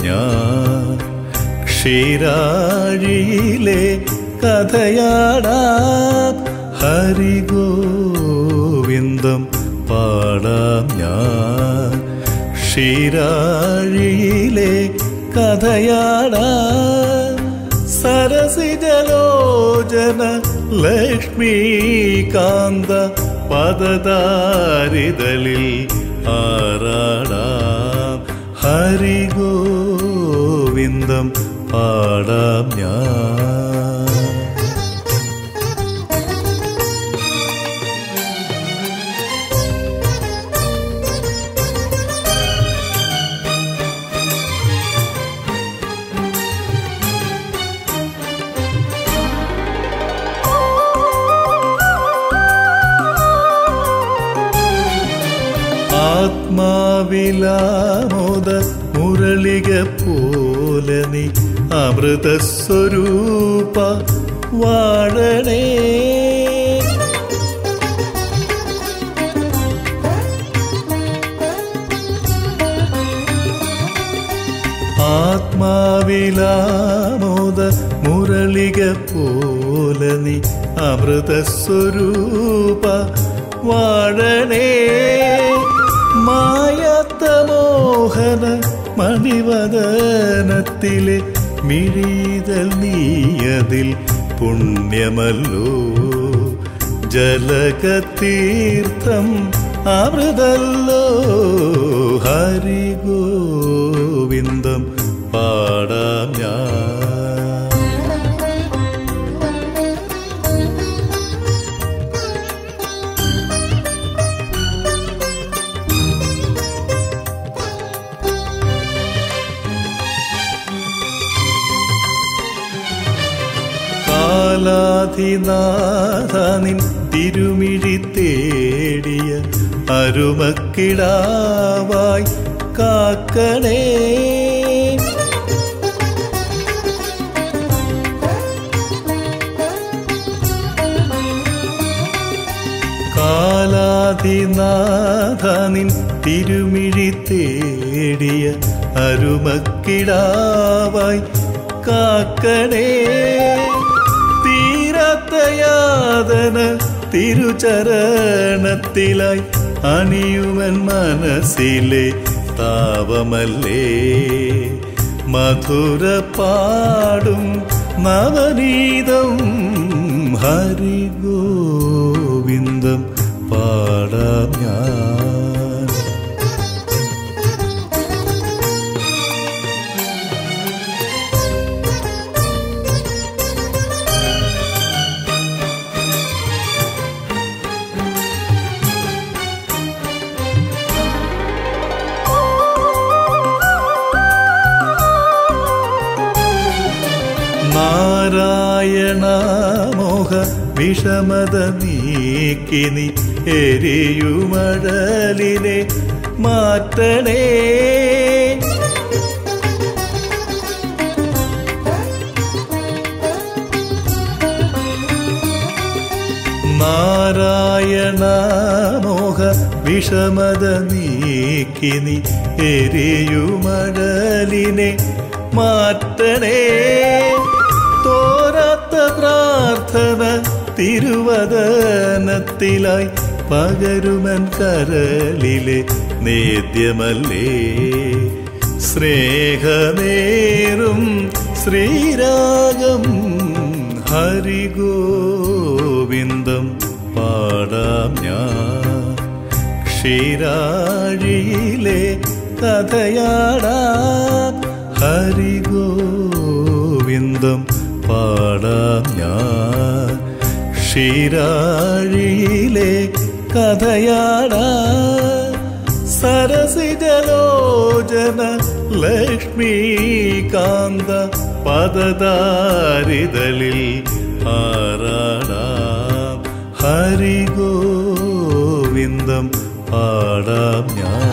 ഞാൻ ക്ഷീരാഴിയിലെ കഥയാടാം ഹരിഗോവിന്ദം പാടാം ഞാൻ ക്ഷീരാഴിയിലെ കഥയാടാം സരസിജലോചന ലക്ഷ്മീകാന്ത പദതാരിതളിൽ ആറാടാം ഹരിഗോവിന്ദം പാടാം ഞാൻ ആത്മാവിലാമോദ മുരളിക പോലെ നീ അമൃതസ്വരൂപ വാഴണേ ആത്മാവിലാമോദ മുരളിക പോലെ നീ അമൃതസ്വരൂപ വാഴണേ മായാത്ത മോഹന മണിവദനത്തിലെ മിഴീതൽ നീയതിൽ പുണ്യമല്ലോ ജലകതീർത്ഥം അമൃതല്ലോ ഹരിഗോവിന്ദം പാടാം ഞാൻ കാലാധിനാഥനിൻ തിരുമിഴി തേടിയ അരുമക്കിടാവായി കാക്കണേ കാലാധിനാഥനിൻ തിരുമിഴി തേടിയ അരുമക്കിടാവായി കാക്കണേ തീരാത്ത യാതന തിരുചരണത്തിലായി അണിയുവൻ മനസ്സിലെ താപമല്ലേ മധുര പാടും നവനീതം ഹരിഗോവിന്ദം പാടാം ഞാൻ നാരായണ മോഹ വിഷമത നീക്കിനി എരിയുമഴലിനെ മാറ്റണേ നാരായണ മോഹ വിഷമത നീക്കിനി എരിയുമഴലിനെ മാറ്റണേ തോരാത്ത പ്രാർത്ഥന തിരുവദനത്തിലായി പകരുമൻ കരളിലെ നേദ്യമല്ലേ സ്നേഹനേറും ശ്രീരാഗം ഹരിഗോവിന്ദം പാടാം ഞാൻ ക്ഷീരാഴിയിലെ കഥയാടാം ഹരിഗോവിന്ദം പാടാം ഞാൻ ക്ഷീരാഴിയിലെ കഥയാടാം സരസിജലോചന ലക്ഷ്മീകാന്ത പദതാരിതളിൽ ആറാടാം ഹരിഗോവിന്ദം പാടാം ഞാൻ